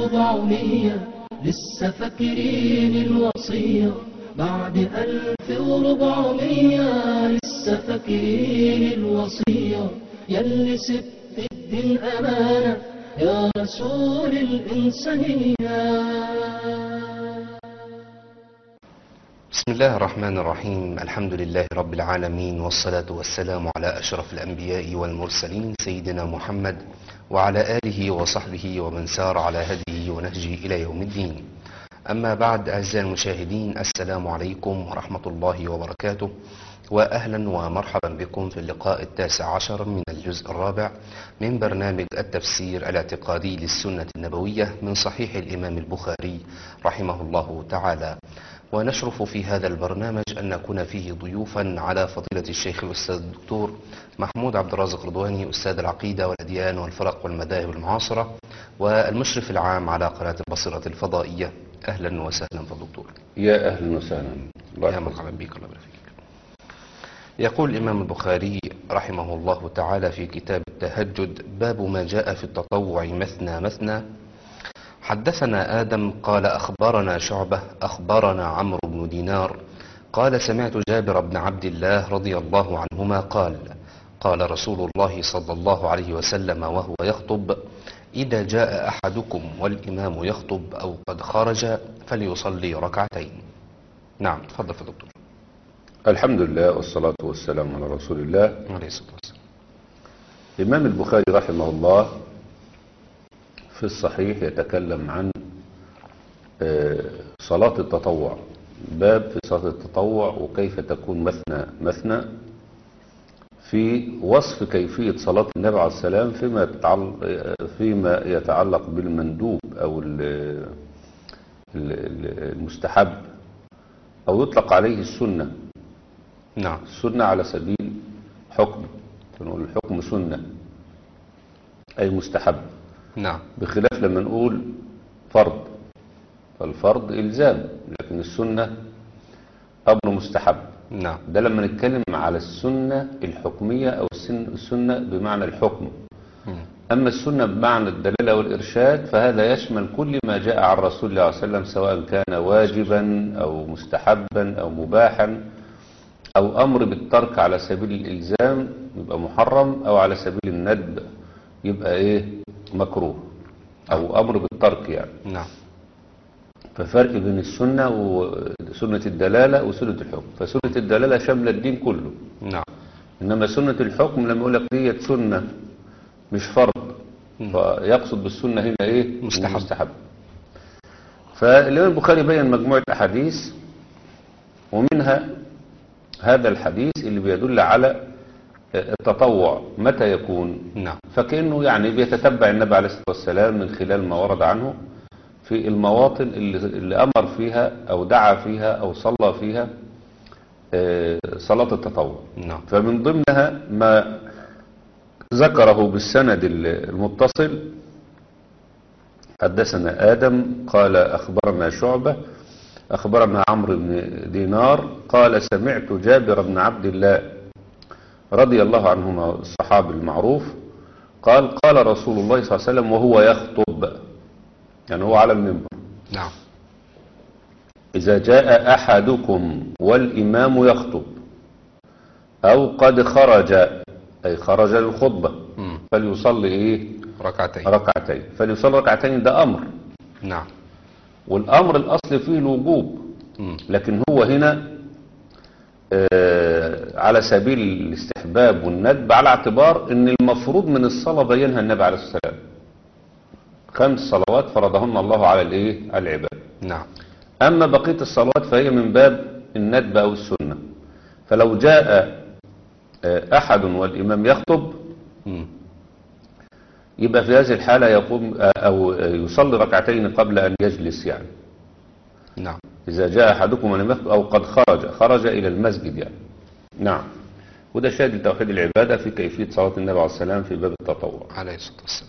وربعمية لسه فاكرين الوصية بعد ألف وربعمية لسه فاكرين الوصية يلي سبت الدين أمانة يا رسول الإنسانية بسم الله الرحمن الرحيم الحمد لله رب العالمين والصلاة والسلام على أشرف الأنبياء والمرسلين سيدنا محمد وعلى آله وصحبه ومن سار على هديه ونهجه إلى يوم الدين أما بعد أعزائي المشاهدين السلام عليكم ورحمة الله وبركاته وأهلا ومرحبا بكم في اللقاء التاسع عشر من الجزء الرابع من برنامج التفسير الاعتقادي للسنة النبوية من صحيح الإمام البخاري رحمه الله تعالى ونشرف في هذا البرنامج أن نكون فيه ضيوفا على فضيلة الشيخ الأستاذ الدكتور محمود عبد الرازق رضواني أستاذ العقيدة والأديان والفرق والمذاهب المعاصرة والمشرف العام على قناة البصيرة الفضائية أهلا وسهلا فالدكتور يا اهلا وسهلا الله يا يحفظك. مرحبا بك الله يبارك فيك يقول الإمام البخاري رحمه الله تعالى في كتاب التهجد باب ما جاء في التطوع مثنى مثنى حدثنا آدم قال أخبرنا شعبة أخبرنا عمرو بن دينار قال سمعت جابر بن عبد الله رضي الله عنهما قال قال رسول الله صلى الله عليه وسلم وهو يخطب إذا جاء أحدكم والإمام يخطب أو قد خرج فليصلي ركعتين نعم تفضل في دكتور الحمد لله والصلاة والسلام على رسول الله عليه الصلاة والسلام الإمام البخاري رحمه الله في الصحيح يتكلم عن آه، صلاة التطوع باب في صلاة التطوع وكيف تكون مثنى مثنى في وصف كيفية صلاة النبي عليه السلام فيما يتعلق, فيما يتعلق بالمندوب أو ال- ال- ال- المستحب أو يطلق عليه السنة نعم السنة على سبيل حكم نقول الحكم سنة أي مستحب نعم بخلاف لما نقول فرض فالفرض إلزام لكن السنة أمر مستحب نعم ده لما نتكلم على السنة الحكمية أو السن- السنة بمعنى الحكم مم. أما السنة بمعنى الدلالة والإرشاد فهذا يشمل كل ما جاء عن رسول الله صلى الله عليه وسلم سواء كان واجبا أو مستحبا أو مباحا أو أمر بالترك على سبيل الإلزام يبقى محرم أو على سبيل الندب يبقى إيه مكروه أو أمر بالترك يعني نعم ففرق بين السنة وسنة الدلالة وسنة الحكم فسنة الدلالة شاملة الدين كله نعم إنما سنة الحكم لما يقول لك ديت سنة مش فرض مم. فيقصد بالسنة هنا إيه مستحب. مستحب فالإمام البخاري بين مجموعة أحاديث ومنها هذا الحديث اللي بيدل على التطوع متى يكون نعم فكأنه يعني بيتتبع النبي عليه الصلاة والسلام من خلال ما ورد عنه في المواطن اللي, اللي أمر فيها أو دعا فيها أو صلى فيها آه، صلاة التطوع نعم فمن ضمنها ما ذكره بالسند المتصل حدثنا آدم قال أخبرنا شعبة أخبرنا عمرو بن دينار قال سمعت جابر بن عبد الله رضي الله عنهما الصحابي المعروف قال قال رسول الله صلى الله عليه وسلم وهو يخطب يعني هو على المنبر نعم إذا جاء أحدكم والإمام يخطب أو قد خرج أي خرج للخطبة مم. فليصلي إيه ركعتين ركعتين فليصلي ركعتين ده أمر نعم والأمر الأصل فيه الوجوب مم. لكن هو هنا آه على سبيل الاستحباب والندب على اعتبار ان المفروض من الصلاة بينها النبي عليه الصلاة والسلام خمس صلوات فرضهن الله على الايه على العباد نعم أما بقية الصلوات فهي من باب الندب أو السنة فلو جاء آه، أحد والإمام يخطب مم. يبقى في هذه الحالة يقوم آه، أو آه، يصلي ركعتين قبل أن يجلس يعني نعم إذا جاء أحدكم والإمام يخطب أو قد خرج خرج إلى المسجد يعني نعم وده شاهد لتوحيد العبادة في كيفية صلاة النبي عليه السلام في باب التطوع عليه الصلاة والسلام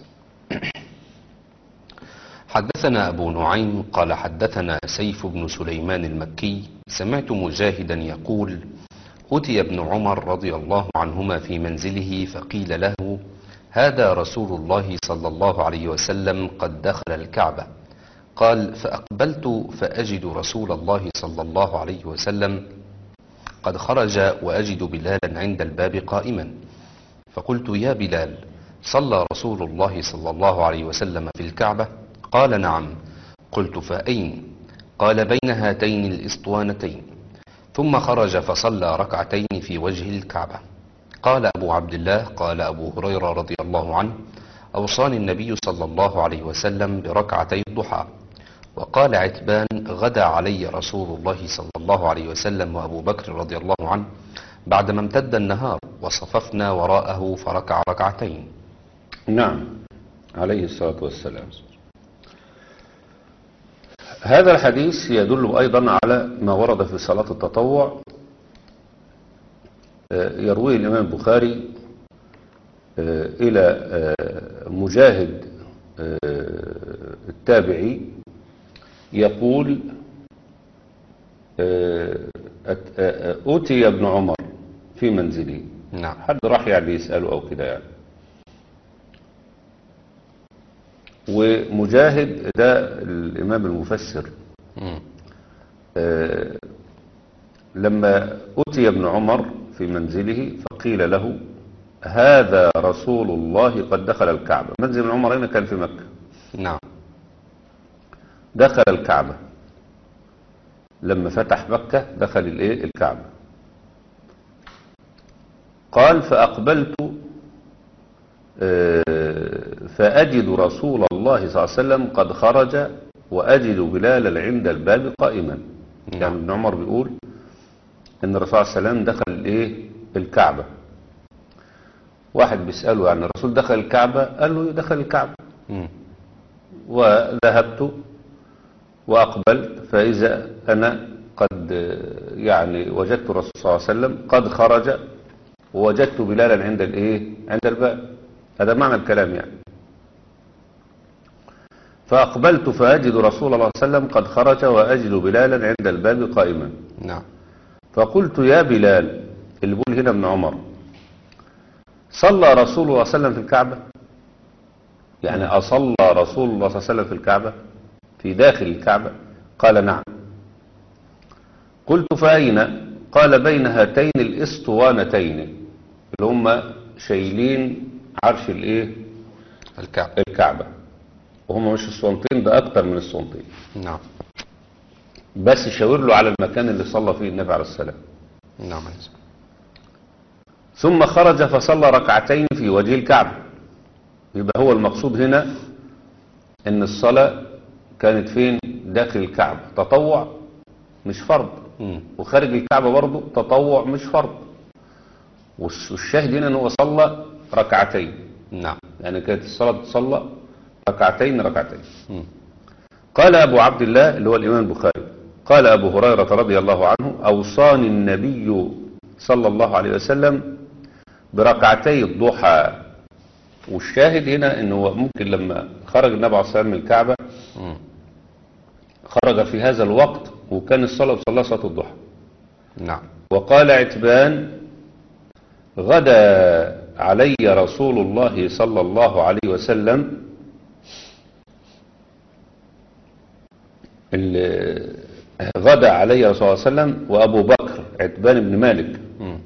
حدثنا أبو نعيم قال حدثنا سيف بن سليمان المكي سمعت مجاهدا يقول أتي ابن عمر رضي الله عنهما في منزله فقيل له هذا رسول الله صلى الله عليه وسلم قد دخل الكعبة قال فأقبلت فأجد رسول الله صلى الله عليه وسلم قد خرج وأجد بلالا عند الباب قائما فقلت يا بلال صلى رسول الله صلى الله عليه وسلم في الكعبة قال نعم قلت فأين قال بين هاتين الإسطوانتين ثم خرج فصلى ركعتين في وجه الكعبة قال أبو عبد الله قال أبو هريرة رضي الله عنه أوصاني النبي صلى الله عليه وسلم بركعتي الضحى وقال عتبان غدا علي رسول الله صلى الله عليه وسلم وأبو بكر رضي الله عنه بعدما امتد النهار وصففنا وراءه فركع ركعتين نعم عليه الصلاة والسلام هذا الحديث يدل أيضا على ما ورد في صلاة التطوع آه، يرويه الإمام البخاري آه، إلى آه، مجاهد آه، التابعي يقول آه، أت- آه، آه، أوتي ابن عمر في منزله نعم حد راح يعني يسأله أو كده يعني ومجاهد ده الإمام المفسر مم. آه، لما أتي ابن عمر في منزله فقيل له هذا رسول الله قد دخل الكعبة منزل ابن عمر هنا كان في مكة نعم دخل الكعبة لما فتح مكة دخل الايه الكعبة قال فأقبلت آه، فأجد رسول الله صلى الله عليه وسلم قد خرج وأجد بلالا عند الباب قائما نعم. يعني ابن عمر بيقول ان الرسول صلى الله عليه وسلم دخل الايه الكعبة واحد بيسأله يعني الرسول دخل الكعبة قال له دخل الكعبة مم. وذهبت وأقبلت فإذا أنا قد آه، يعني وجدت الرسول صلى الله عليه وسلم قد خرج ووجدت بلالا عند الايه عند الباب هذا معنى الكلام يعني فأقبلت فأجد رسول الله صلى الله عليه وسلم قد خرج وأجد بلالا عند الباب قائما نعم فقلت يا بلال اللي بيقول هنا ابن عمر صلى رسول الله صلى الله عليه وسلم في الكعبة يعني أصلى رسول الله صلى الله عليه وسلم في الكعبة في داخل الكعبة قال نعم قلت فأين قال بين هاتين الإسطوانتين اللي هم شايلين عرش الايه الكعب الكعبة وهم مش الصنطين ده أكتر من الصنطين نعم بس شاور له على المكان اللي صلى فيه النبي عليه السلام نعم ثم خرج فصلى ركعتين في وجه الكعبة يبقى هو المقصود هنا ان الصلاة كانت فين داخل الكعبة تطوع مش فرض مم. وخارج الكعبة برضه تطوع مش فرض والش- والشاهد هنا ان هو صلى ركعتين نعم يعني كانت الصلاة تصلى ركعتين ركعتين مم. قال أبو عبد الله اللي هو الإمام البخاري قال أبو هريرة رضي الله عنه أوصاني النبي صلى الله عليه وسلم بركعتي الضحى والشاهد هنا أنه ممكن لما خرج النبي عليه الصلاة والسلام من الكعبة مم. خرج في هذا الوقت وكان الصلاة صلى صلاة الضحى نعم وقال عتبان غدا علي رسول الله صلى الله عليه وسلم ال- غدا علي رسول الله صلى الله عليه وسلم وأبو بكر عتبان بن مالك مم.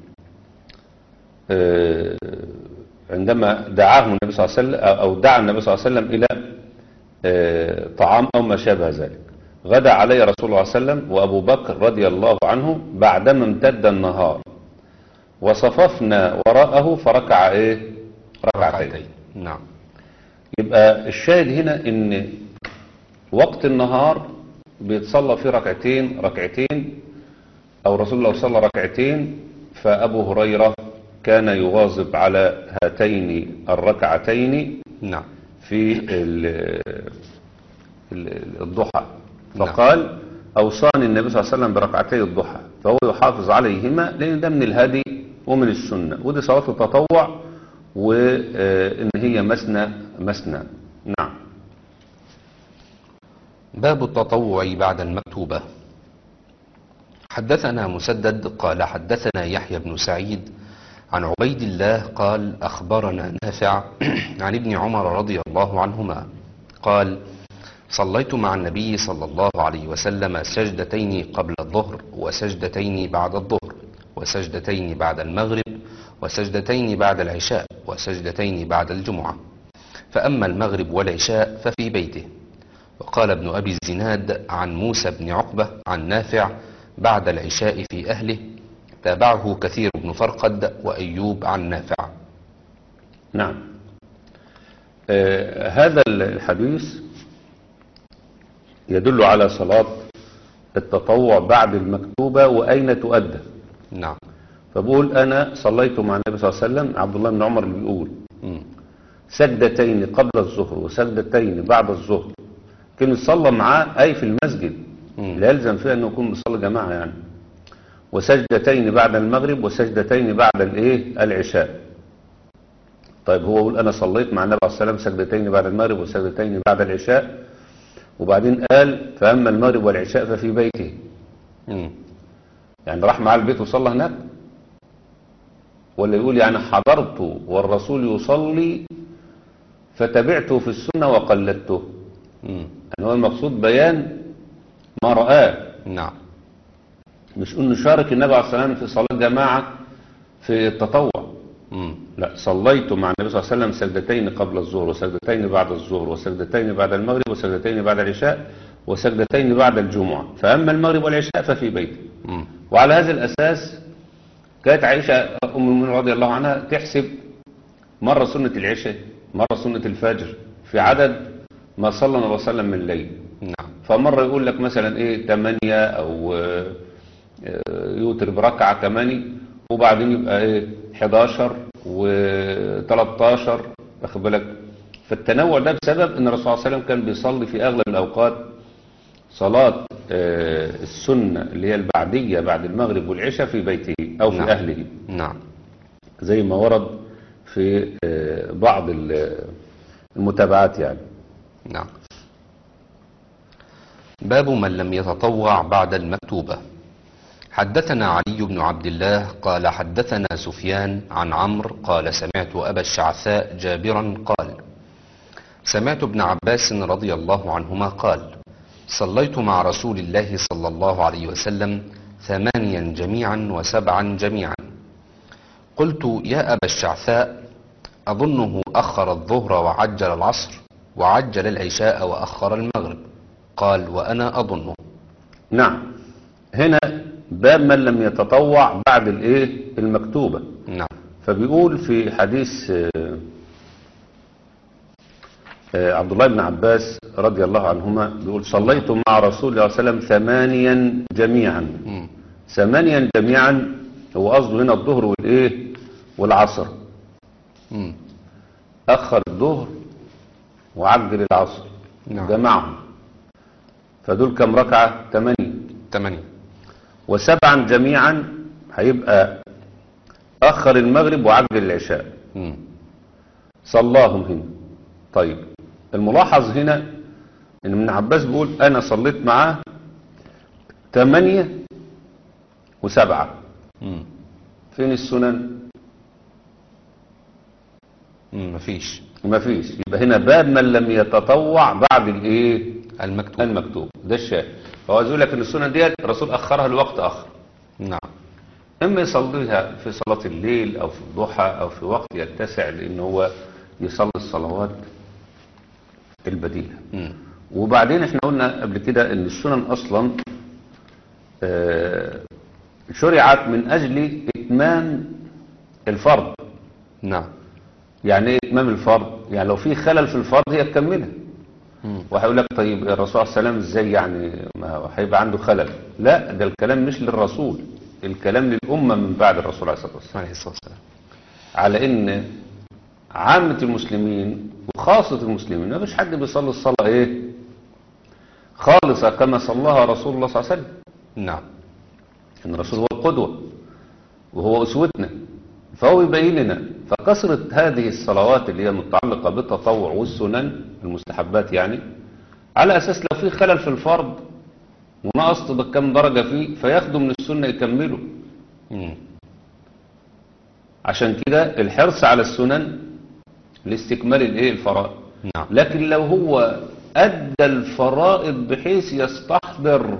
آه، عندما دعاه النبي صلى الله عليه وسلم أو دعا النبي صلى الله عليه وسلم إلى آه، طعام أو ما شابه ذلك غدا علي رسول الله صلى الله عليه وسلم وأبو بكر رضي الله عنه بعدما امتد النهار وصففنا وراءه فركع إيه ركعتين نعم يبقى الشاهد هنا ان وقت النهار بيتصلى فيه ركعتين ركعتين او رسول الله صلى ركعتين فابو هريرة كان يواظب على هاتين الركعتين نعم في ال- ال- الضحى نعم. فقال أوصاني النبي صلى الله عليه وسلم بركعتي الضحى فهو يحافظ عليهما لأن ده من الهدي ومن السنة ودي صلاة التطوع وإن هي مسنى مسنى نعم باب التطوع بعد المكتوبة حدثنا مسدد قال حدثنا يحيى بن سعيد عن عبيد الله قال أخبرنا نافع عن ابن عمر رضي الله عنهما قال صليت مع النبي صلى الله عليه وسلم سجدتين قبل الظهر وسجدتين بعد الظهر وسجدتين بعد المغرب وسجدتين بعد العشاء وسجدتين بعد الجمعة فأما المغرب والعشاء ففي بيته وقال ابن أبي الزناد عن موسى بن عقبة عن نافع بعد العشاء في أهله تابعه كثير بن فرقد وأيوب عن نافع نعم آه هذا الحديث يدل على صلاة التطوع بعد المكتوبة وأين تؤدى نعم فبقول أنا صليت مع النبي صلى الله عليه وسلم عبد الله بن عمر اللي بيقول مم. سجدتين قبل الظهر وسجدتين بعد الظهر كلمة صلى معاه أي في المسجد مم. لا يلزم فيها أنه يكون بيصلي جماعة يعني وسجدتين بعد المغرب وسجدتين بعد الايه العشاء طيب هو يقول أنا صليت مع النبي عليه الصلاة والسلام سجدتين بعد المغرب وسجدتين بعد العشاء وبعدين قال فأما المغرب والعشاء ففي بيته مم. يعني راح معاه البيت وصلى هناك ولا يقول يعني حضرت والرسول يصلي فتبعته في السنة وقلدته مم. يعني هو المقصود بيان ما رآه نعم مش انه شارك النبي عليه الصلاة والسلام في صلاة جماعة في التطوع مم. لا صليت مع النبي صلى الله عليه وسلم سجدتين قبل الظهر وسجدتين بعد الظهر وسجدتين بعد المغرب وسجدتين بعد العشاء وسجدتين بعد الجمعة فأما المغرب والعشاء ففي بيته مم. وعلى هذا الأساس كانت عائشة أم المؤمنين رضي الله عنها تحسب مرة سنة العشاء مرة سنة الفجر في عدد ما صلى النبي صلى الله عليه وسلم من الليل نعم فمرة يقول لك مثلا ايه 8 او آه، آه، يوتر بركعة 8 وبعدين يبقى ايه 11 و13 واخد بالك فالتنوع ده بسبب ان الرسول صلى الله عليه وسلم كان بيصلي في اغلب الاوقات صلاة آه، السنة اللي هي البعدية بعد المغرب والعشاء في بيته او في نعم. اهله نعم زي ما ورد في آه، بعض ال- المتابعات يعني نعم باب من لم يتطوع بعد المكتوبة حدثنا علي بن عبد الله قال حدثنا سفيان عن عمرو قال سمعت أبا الشعثاء جابرا قال سمعت ابن عباس رضي الله عنهما قال صليت مع رسول الله صلى الله عليه وسلم ثمانيا جميعا وسبعا جميعا قلت يا أبا الشعثاء أظنه أخر الظهر وعجل العصر وعجل العشاء وأخر المغرب قال وأنا أظنه نعم هنا باب من لم يتطوع بعد الايه المكتوبة نعم فبيقول في حديث آه، آه، عبد الله بن عباس رضي الله عنهما بيقول صليت مع رسول الله صلى الله عليه وسلم ثمانيا جميعا مم. ثمانيا جميعا هو قصده هنا الظهر والايه والعصر مم. أخر الظهر وعجل العصر نعم. جمعهم فدول كم ركعة ثمانية ثمانية وسبعا جميعا هيبقى أخر المغرب وعجل العشاء مم. صلاهم هنا طيب الملاحظ هنا ان ابن عباس بيقول انا صليت معاه ثمانية وسبعة مم. فين السنن مم. مفيش ما فيش يبقى هنا باب من لم يتطوع بعد الايه المكتوب المكتوب ده الشاهد فهو عايز يقول لك ان السنن ديت الرسول اخرها لوقت اخر نعم اما يصليها في صلاة الليل او في الضحى او في وقت يتسع لان هو يصلي الصلوات البديلة مم. وبعدين احنا قلنا قبل كده ان السنن اصلا آه، شرعت من اجل اتمام الفرض نعم يعني ايه اتمام الفرض يعني لو في خلل في الفرض هي تكملها مم. وهيقول لك طيب الرسول عليه السلام ازاي يعني ما هو هيبقى عنده خلل لا ده الكلام مش للرسول الكلام للامه من بعد الرسول عليه الصلاه والسلام عليه الصلاة والسلام على ان عامه المسلمين وخاصه المسلمين ما فيش حد بيصلي الصلاه ايه خالصه كما صلاها رسول الله صلى الله عليه وسلم نعم ان الرسول هو القدوه وهو اسوتنا فهو يبين لنا فكثره هذه الصلوات اللي هي متعلقه بالتطوع والسنن المستحبات يعني على اساس لو في خلل في الفرض ونقصت بكم درجه فيه فياخدوا من السنه يكملوا مم. عشان كده الحرص على السنن لاستكمال الايه الفرائض نعم لكن لو هو أدى الفرائض بحيث يستحضر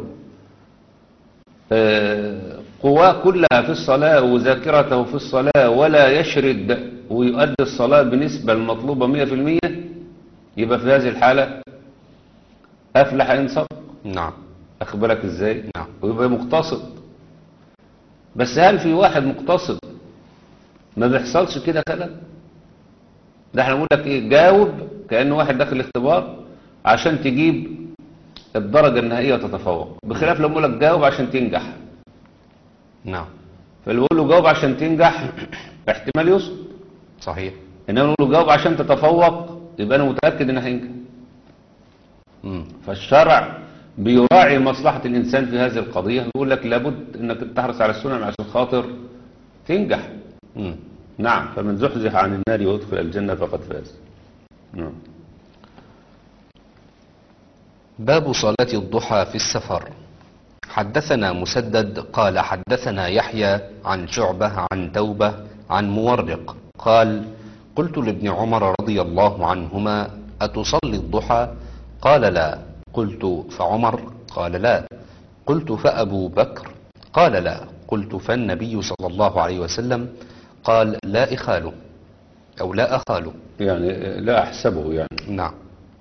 آه، قواه كلها في الصلاة وذاكرته في الصلاة ولا يشرد ويؤدي الصلاة بنسبة المطلوبة 100% يبقى في هذه الحالة أفلح إن صدق نعم أخد بالك إزاي نعم. ويبقى مقتصد بس هل في واحد مقتصد ما بيحصلش كده كلام ده احنا بنقول لك ايه جاوب كأنه واحد داخل الاختبار عشان تجيب الدرجة النهائية وتتفوق بخلاف لما بقول لك جاوب عشان تنجح نعم فاللي بيقول له جاوب عشان تنجح احتمال يسقط صحيح انما نقول له جاوب عشان تتفوق يبقى انا متأكد انه هينجح مم. فالشرع بيراعي مصلحة الإنسان في هذه القضية بيقول لك لابد أنك تحرص على السنن عشان خاطر تنجح مم. نعم فمن زحزح عن النار وادخل الجنة فقد فاز نعم باب صلاة الضحى في السفر حدثنا مسدد قال حدثنا يحيى عن شعبة عن توبة عن مورق قال قلت لابن عمر رضي الله عنهما أتصلي الضحى قال لا قلت فعمر قال لا قلت فأبو بكر قال لا قلت فالنبي صلى الله عليه وسلم قال لا إخاله أو لا أخاله يعني لا أحسبه يعني نعم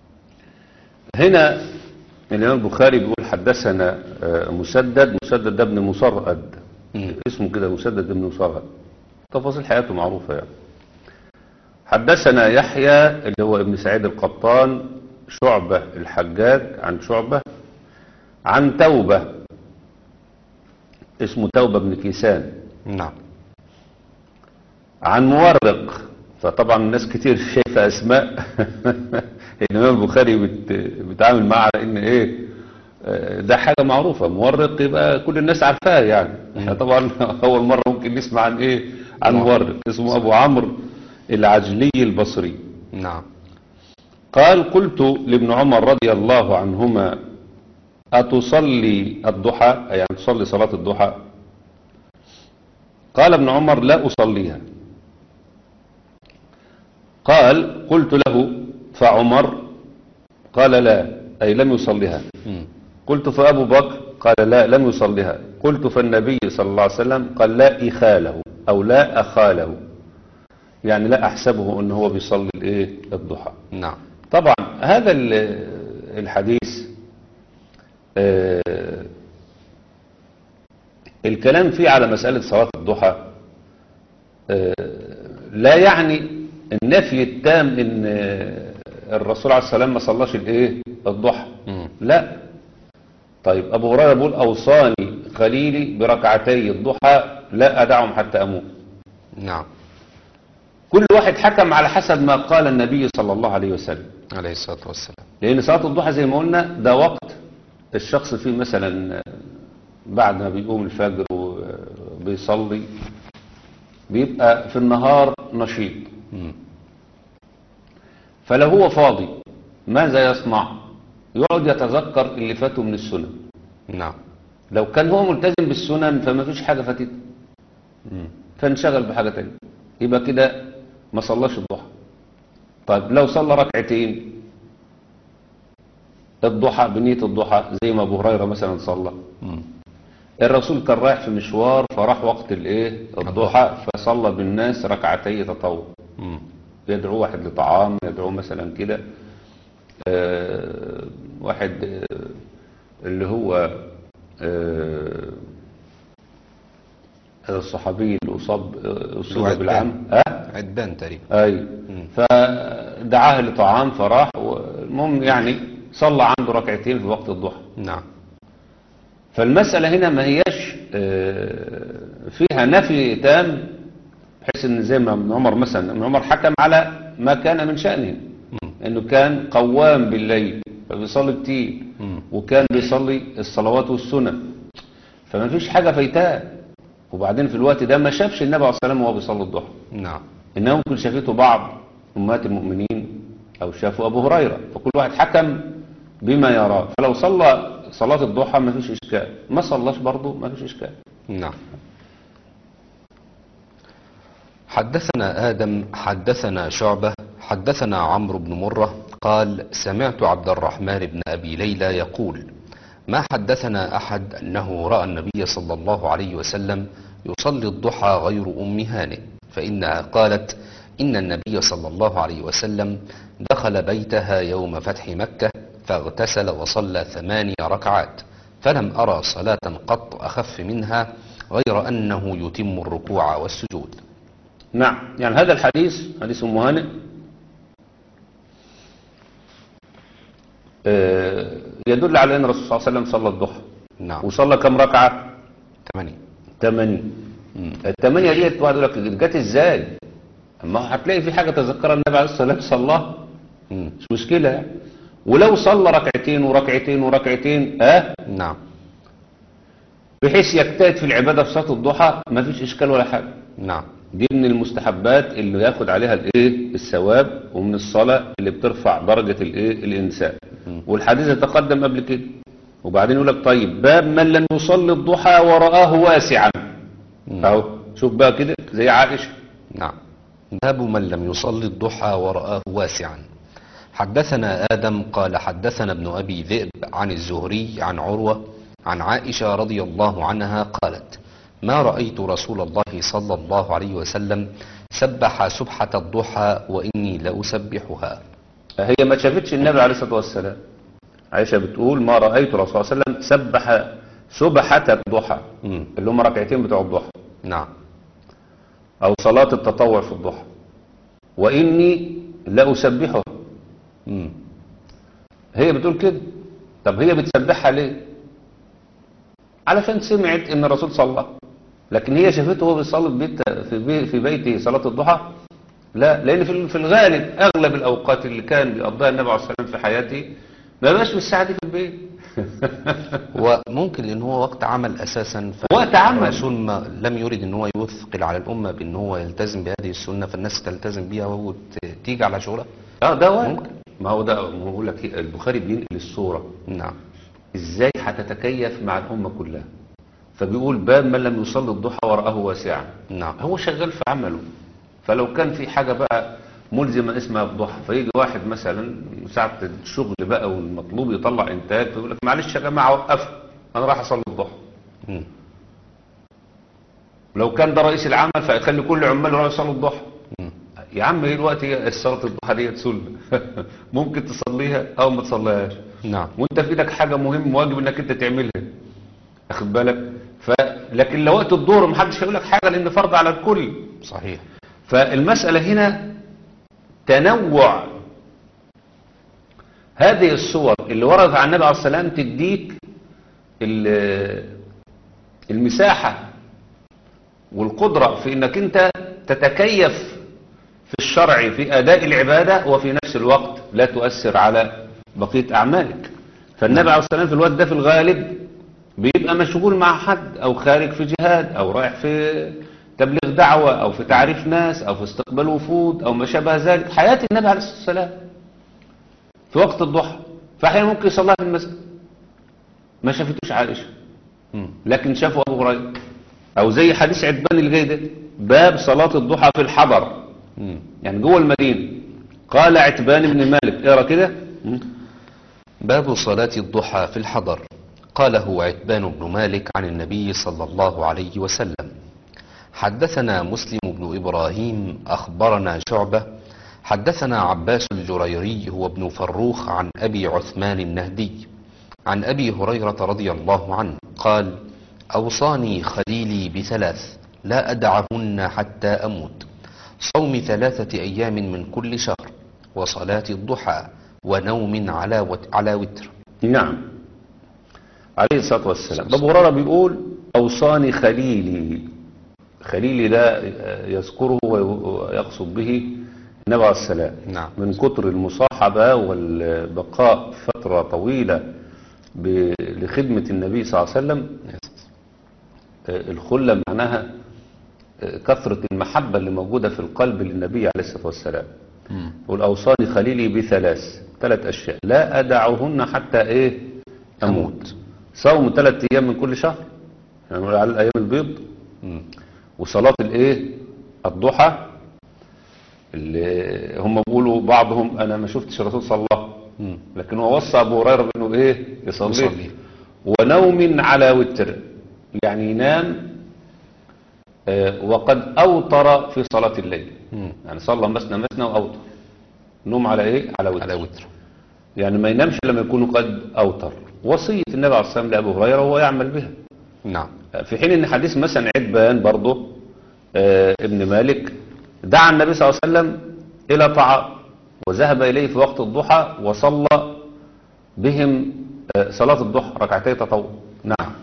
هنا الإمام البخاري بيقول حدثنا آه، مسدد مسدد ده ابن مصرد مم. اسمه كده مسدد ابن مصرد تفاصيل حياته معروفة يعني حدثنا يحيى اللي هو ابن سعيد القطان شعبة الحجاج عن شعبة عن توبة اسمه توبة بن كيسان نعم عن مورق فطبعا الناس كتير شايفة اسماء الامام البخاري بت... بيتعامل معها على ان ايه آه، ده حاجة معروفة مورق يبقى كل الناس عارفاه يعني احنا طبعا اول مرة ممكن نسمع عن ايه عن مورق اسمه ابو عمرو العجلي البصري نعم قال قلت لابن عمر رضي الله عنهما أتصلي الضحى أي يعني تصلي صلاة الضحى قال ابن عمر لا أصليها قال قلت له فعمر قال لا أي لم يصليها مم. قلت فأبو بكر قال لا لم يصليها قلت فالنبي صلى الله عليه وسلم قال لا إخاله أو لا أخاله يعني لا أحسبه أنه هو بيصلي الإيه الضحى نعم طبعا هذا ال- الحديث آه، الكلام فيه على مسألة صلاة الضحى آه، لا يعني النفي التام ان آه، الرسول عليه السلام ما صلاش الايه الضحى مم. لا طيب ابو هريره بيقول اوصاني خليلي بركعتي الضحى لا ادعهم حتى اموت نعم كل واحد حكم على حسب ما قال النبي صلى الله عليه وسلم عليه الصلاة والسلام لأن صلاة الضحى زي ما قلنا ده وقت الشخص فيه مثلا بعد ما بيقوم الفجر وبيصلي بيبقى في النهار نشيط مم. فلو هو فاضي ماذا يصنع يقعد يتذكر اللي فاته من السنن نعم لو كان هو ملتزم بالسنن فما فيش حاجة فاتته مم. فانشغل بحاجة تانية يبقى كده ما صلاش الضحى طيب لو صلى ركعتين الضحى بنية الضحى زي ما ابو هريرة مثلا صلى مم. الرسول كان رايح في مشوار فراح وقت الايه الضحى فصلى بالناس ركعتي تطوع مم. يدعو واحد لطعام يدعو مثلا كده آه، واحد آه، اللي هو آه، الصحابي اللي أصاب آه، أصيب عتبان. بالعم أه؟ عدبان تقريبا أي مم. فدعاه لطعام فراح المهم يعني صلى عنده ركعتين في وقت الضحى نعم فالمسألة هنا ما هياش آه، فيها نفي تام بحيث ان زي ما ابن عمر مثلا ابن عمر حكم على ما كان من شأنه مم. انه كان قوام بالليل فبيصلي كتير مم. وكان بيصلي الصلوات والسنن فما فيش حاجة فايتاه وبعدين في الوقت ده ما شافش النبي عليه الصلاة والسلام وهو بيصلي الضحى نعم إنه ممكن شافته بعض أمهات المؤمنين أو شافوا أبو هريرة فكل واحد حكم بما يراه فلو صلى صلاة الضحى ما فيش إشكال ما صلاش برضه ما فيش إشكال نعم حدثنا آدم حدثنا شعبة حدثنا عمرو بن مرة قال سمعت عبد الرحمن بن أبي ليلى يقول ما حدثنا أحد أنه رأى النبي صلى الله عليه وسلم يصلي الضحى غير أم هانئ فإنها قالت إن النبي صلى الله عليه وسلم دخل بيتها يوم فتح مكة فاغتسل وصلى ثماني ركعات فلم أرى صلاة قط أخف منها غير أنه يتم الركوع والسجود نعم يعني هذا الحديث حديث أم هانئ آه، يدل على أن الرسول صلى الله عليه وسلم صلى الضحى نعم وصلى كم ركعة؟ ثمانية ثمانية مم. الثمانية ديت واحد يقول لك جت ازاي؟ اما هو هتلاقي في حاجة تذكرها النبي عليه الصلاة والسلام صلاها مم. مش مشكلة يعني. ولو صلى ركعتين وركعتين وركعتين اه نعم بحيث يجتهد في العبادة في صلاة الضحى ما فيش إشكال ولا حاجة نعم دي من المستحبات اللي ياخد عليها الايه الثواب ومن الصلاة اللي بترفع درجة الايه الإنسان والحديث يتقدم قبل كده وبعدين يقول لك طيب باب من لم يصلي الضحى ورآه واسعا مم. اهو شوف بقى كده زي عائشة نعم باب من لم يصلي الضحى ورآه واسعا حدثنا آدم قال حدثنا ابن أبي ذئب عن الزهري عن عروة عن عائشة رضي الله عنها قالت ما رأيت رسول الله صلى الله عليه وسلم سبح سبحة الضحى وإني لأسبحها هي ما شافتش النبي عليه الصلاة والسلام عائشة بتقول ما رأيت الرسول صلى الله عليه وسلم سبح سبحة الضحى مم. اللي هم ركعتين بتوع الضحى نعم أو صلاة التطوع في الضحى وإني لأسبحه مم. هي بتقول كده طب هي بتسبحها ليه علشان سمعت ان الرسول صلى لكن هي شافته وهو بيصلي في بيته في, بي في بيته صلاة الضحى لا لان في في الغالب اغلب الاوقات اللي كان بيقضيها النبي عليه الصلاه والسلام في حياته ما بقاش بالساعه دي في البيت وممكن لأن هو وقت عمل أساسا ف- وقت عمل. الرسول ما لم يرد أن هو يثقل على الأمة بأن هو يلتزم بهذه السنة فالناس تلتزم بها وتيجي على شغلها اه ده وارد ممكن. ما هو ده ما هو بقول لك إيه، البخاري بينقل الصوره نعم ازاي هتتكيف مع الامه كلها فبيقول باب من لم يصلي الضحى ورآه واسعا نعم هو شغال في عمله فلو كان في حاجة بقى ملزمة اسمها الضحى فيجي واحد مثلا ساعة الشغل بقى والمطلوب يطلع انتاج فيقول لك معلش يا جماعة وقف انا راح اصلي الضحى مم. لو كان ده رئيس العمل فيخلي كل عماله يروحوا يصلوا الضحى مم. يا عم ايه الوقت هي صلاة الضحى ديت سنة ممكن تصليها او ما تصليهاش نعم وانت في ايدك حاجة مهم واجب انك انت تعملها واخد بالك ف... لكن لو وقت الظهر محدش هيقول لك حاجة لان فرض على الكل صحيح فالمسألة هنا تنوع هذه الصور اللي وردت عن النبي عليه الصلاة والسلام تديك ال- المساحة والقدرة في انك انت تتكيف في الشرع في اداء العبادة وفي نفس الوقت لا تؤثر على بقية اعمالك فالنبي عليه الصلاة والسلام في الوقت ده في الغالب بيبقى مشغول مع حد او خارج في جهاد او رايح في تبليغ دعوة او في تعريف ناس او في استقبال وفود او ما شابه ذلك حياة النبي عليه الصلاة والسلام في وقت الضحى فاحيانا ممكن يصليها في المسجد ما شافتوش عائشة مم. لكن شافوا ابو هريره او زي حديث عتبان اللي جاي ده باب صلاة الضحى في الحضر مم. يعني جوه المدينة قال عتبان بن مالك اقرا كده باب صلاة الضحى في الحضر قاله عتبان بن مالك عن النبي صلى الله عليه وسلم حدثنا مسلم بن إبراهيم أخبرنا شعبة حدثنا عباس الجريري هو ابن فروخ عن أبي عثمان النهدي عن أبي هريرة رضي الله عنه قال أوصاني خليلي بثلاث لا أدعهن حتى أموت صوم ثلاثة أيام من كل شهر وصلاة الضحى ونوم على وت- على وتر نعم عليه الصلاة والسلام ابو هريره بيقول اوصاني خليلي خليلي ده يذكره ويقصد به النبي عليه السلام نعم. من كتر المصاحبة والبقاء فترة طويلة ب- لخدمة النبي صلى الله عليه وسلم آه، الخلة معناها آه، كثرة المحبة اللي موجودة في القلب للنبي عليه الصلاة والسلام يقول أوصاني خليلي بثلاث ثلاث أشياء لا أدعهن حتى إيه أموت صوم ثلاث أيام من كل شهر يعني على الأيام البيض مم. وصلاة الإيه الضحى اللي هم بيقولوا بعضهم انا ما شفتش الرسول صلى الله مم. لكن هو وصى ابو هريره بانه ايه يصلي يصلي. ونوم على وتر يعني ينام آه، وقد اوتر في صلاه الليل مم. يعني صلى مثنى مثنى واوتر نوم على ايه على وتر على وتر يعني ما ينامش لما يكون قد اوتر وصيه النبي عليه الصلاه والسلام لابو هريره وهو يعمل بها نعم في حين ان حديث مثلا عتبان برضه آه، ابن مالك دعا النبي صلى الله عليه وسلم الى طعام وذهب اليه في وقت الضحى وصلى بهم آه، صلاه الضحى ركعتي تطوع نعم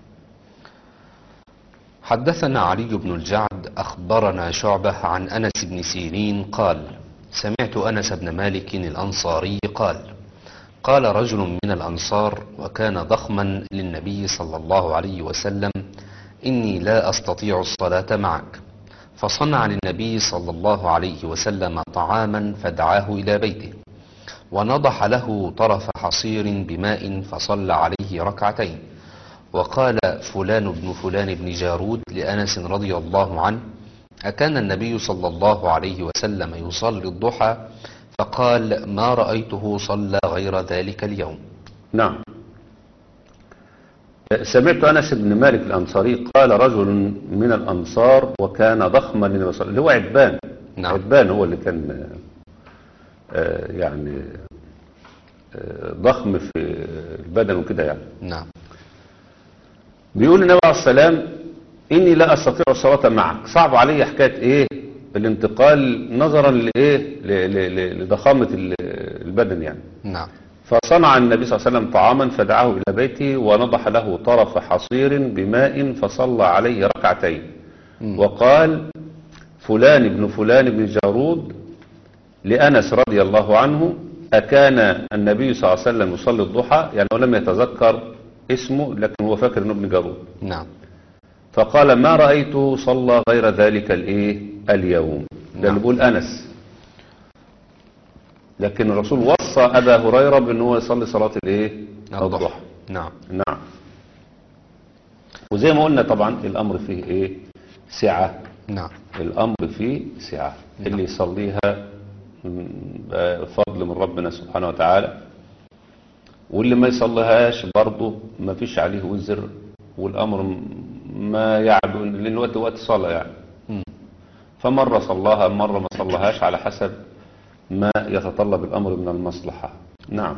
حدثنا علي بن الجعد أخبرنا شعبة عن أنس بن سيرين قال سمعت أنس بن مالك الأنصاري قال قال رجل من الأنصار وكان ضخما للنبي صلى الله عليه وسلم إني لا أستطيع الصلاة معك فصنع للنبي صلى الله عليه وسلم طعاما فدعاه إلى بيته ونضح له طرف حصير بماء فصلى عليه ركعتين وقال فلان بن فلان بن جارود لأنس رضي الله عنه أكان النبي صلى الله عليه وسلم يصلي الضحى فقال ما رأيته صلى غير ذلك اليوم نعم آه، سمعت انس بن مالك الانصاري قال رجل من الانصار وكان ضخما للنبي صلى الله عليه وسلم اللي هو عتبان نعم. عتبان هو اللي كان آه، آه، يعني آه، ضخم في البدن وكده يعني نعم بيقول النبي عليه السلام إني لا أستطيع الصلاة معك صعب علي حكاية إيه الانتقال نظرا لإيه ل- ل- ل- لضخامة ال- البدن يعني نعم فصنع النبي صلى الله عليه وسلم طعاما فدعاه إلى بيته ونضح له طرف حصير بماء فصلى عليه ركعتين مم. وقال فلان ابن فلان بن جارود لأنس رضي الله عنه أكان النبي صلى الله عليه وسلم يصلي الضحى يعني هو لم يتذكر اسمه لكن هو فاكر انه ابن جارود نعم فقال ما رأيته صلى غير ذلك الايه اليوم ده نعم. اللي بيقول أنس لكن الرسول وصى أبا هريرة بأن هو يصلي صلاة الايه الضحى نعم نعم وزي ما قلنا طبعا الأمر فيه ايه سعة نعم الأمر فيه سعة اللي يصليها م، آه، فضل من ربنا سبحانه وتعالى واللي ما يصليهاش برضه ما فيش عليه وزر والأمر م- ما يعدو لأن وقت وقت صلاة يعني مم. فمرة صلاها مرة ما صلاهاش على حسب ما يتطلب الأمر من المصلحة نعم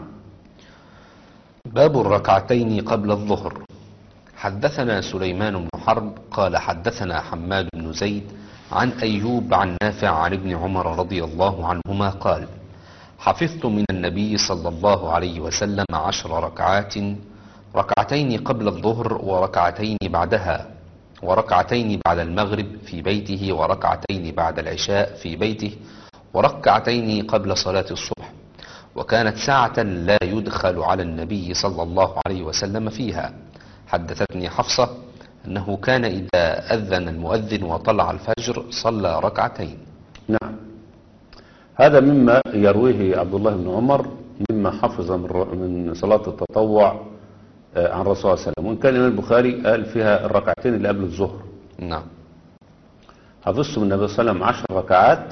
باب الركعتين قبل الظهر حدثنا سليمان بن حرب قال حدثنا حماد بن زيد عن أيوب عن نافع عن ابن عمر رضي الله عنهما قال حفظت من النبي صلى الله عليه وسلم عشر ركعات ركعتين قبل الظهر وركعتين بعدها وركعتين بعد المغرب في بيته وركعتين بعد العشاء في بيته وركعتين قبل صلاة الصبح وكانت ساعة لا يدخل على النبي صلى الله عليه وسلم فيها حدثتني حفصة أنه كان إذا أذن المؤذن وطلع الفجر صلى ركعتين نعم هذا مما يرويه عبد الله بن عمر مما حفظ من ر- من صلاة التطوع آه، عن الرسول صلى الله عليه وسلم وإن كان الإمام البخاري قال فيها الركعتين اللي قبل الظهر نعم حفظت من النبي صلى الله عليه وسلم عشر ركعات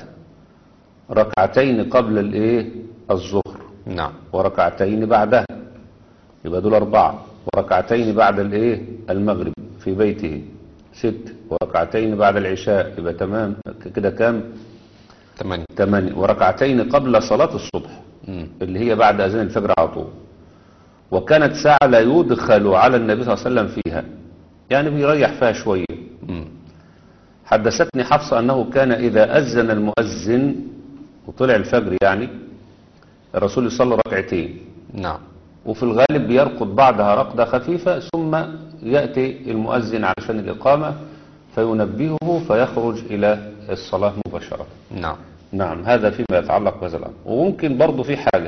ركعتين قبل الايه الظهر نعم وركعتين بعدها يبقى دول أربعة وركعتين بعد الايه المغرب في بيته ست وركعتين بعد العشاء يبقى تمام كده كام ثمانية ثمانية وركعتين قبل صلاة الصبح مم. اللي هي بعد أذان الفجر على طول وكانت ساعة لا يدخل على النبي صلى الله عليه وسلم فيها يعني بيريح فيها شوية مم. حدثتني حفصة أنه كان إذا أذن المؤذن وطلع الفجر يعني الرسول يصلي ركعتين نعم وفي الغالب بيرقد بعدها رقدة خفيفة ثم يأتي المؤذن علشان الإقامة فينبهه فيخرج إلى الصلاة مباشرة نعم نعم هذا فيما يتعلق بهذا الأمر وممكن برضه في حاجة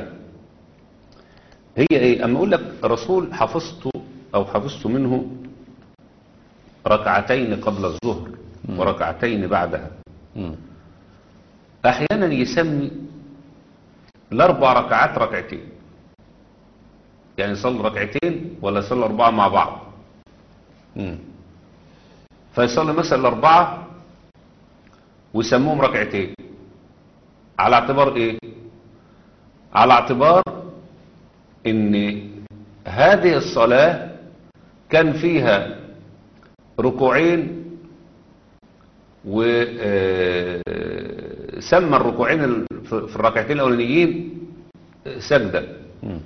هي إيه أما أقول لك الرسول حفظت أو حفظت منه ركعتين قبل الظهر وركعتين بعدها مم. أحيانا يسمي الأربع ركعات ركعتين يعني يصلي ركعتين ولا يصلي أربعة مع بعض مم. فيصلي مثلا الأربعة ويسموهم ركعتين على اعتبار ايه على اعتبار ان هذه الصلاة كان فيها ركوعين وسمى الركوعين ال- في في الركعتين الاولانيين سجدة مم.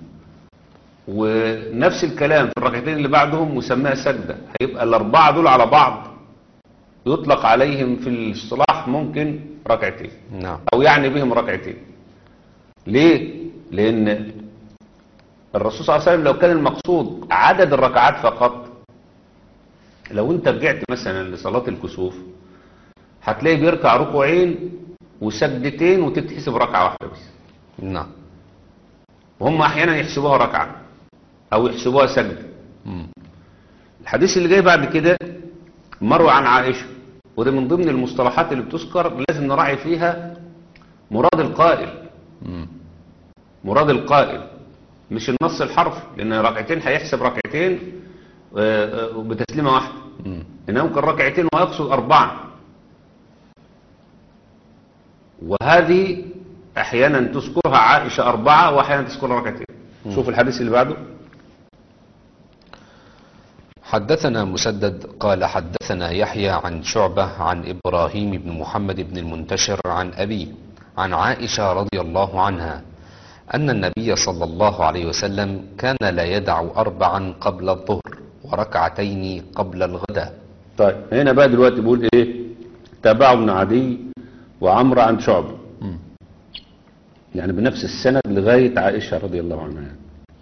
ونفس الكلام في الركعتين اللي بعدهم مسماها سجدة هيبقى الأربعة دول على بعض يطلق عليهم في الاصطلاح ممكن ركعتين نعم أو يعني بهم ركعتين ليه؟ لأن الرسول صلى الله عليه وسلم لو كان المقصود عدد الركعات فقط لو انت رجعت مثلا لصلاة الكسوف هتلاقي بيركع ركوعين وسجدتين وتتحسب ركعة واحدة بس نعم وهم احيانا يحسبوها ركعة او يحسبوها سجد مم. الحديث اللي جاي بعد كده مروي عن عائشة وده من ضمن المصطلحات اللي بتذكر لازم نراعي فيها مراد القائل مم. مراد القائل مش النص الحرفي لان ركعتين هيحسب ركعتين آه، آه، بتسليمة واحدة مم. إنه ممكن ركعتين ويقصد أربعة وهذه أحيانا تذكرها عائشة أربعة وأحيانا تذكرها ركعتين شوف الحديث اللي بعده حدثنا مسدد قال حدثنا يحيى عن شعبة عن إبراهيم بن محمد بن المنتشر عن أبيه عن عائشة رضي الله عنها أن النبي صلى الله عليه وسلم كان لا يدع أربعا قبل الظهر وركعتين قبل الغداء طيب هنا بقى دلوقتي بيقول إيه تابعه ابن عدي وعمرو عن شعبة يعني بنفس السند لغاية عائشة رضي الله عنها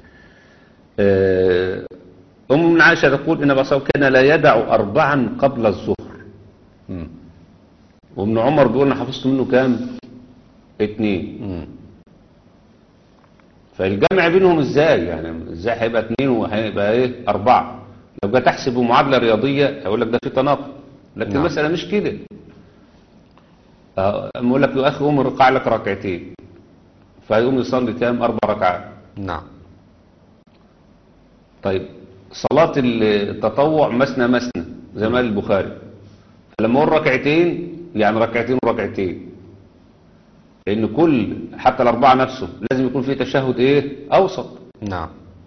آه، أم من عائشة تقول إن الرسول كان لا يدع أربعا قبل الظهر مم. وابن عمر بيقول أنا حفظت منه كام اتنين مم. فالجمع بينهم ازاي يعني ازاي هيبقى اتنين وهيبقى ايه اربعة لو جيت تحسب معادلة رياضية هيقول لك ده في تناقض لكن نعم. المسألة مش كده اه، اما يقول لك يا اخي قوم رقع لك ركعتين فيقوم يصلي كام اربع ركعات نعم طيب صلاة التطوع مثنى مثنى زي ما قال البخاري فلما اقول ركعتين يعني ركعتين وركعتين لان كل حتى الاربعة نفسه لازم يكون فيه تشهد ايه اوسط نعم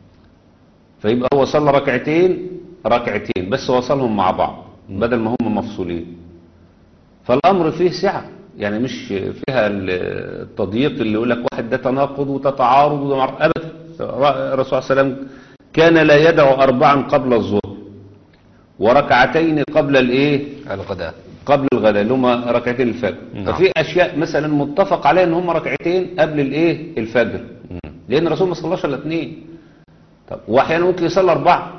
فيبقى هو صلى ركعتين ركعتين بس وصلهم مع بعض بدل ما هم مفصولين فالامر فيه سعه يعني مش فيها التضييق اللي يقول لك واحد ده تناقض وتتعارض وده مع- ابدا الرسول صلى الله عليه وسلم كان لا يدع اربعا قبل الظهر وركعتين قبل الايه الغداء قبل الغداء اللي هم ركعتين الفجر نعم. ففي اشياء مثلا متفق عليها ان هم ركعتين قبل الايه الفجر مم. لان الرسول ما صلاش الا اثنين طب واحيانا ممكن يصلي اربعه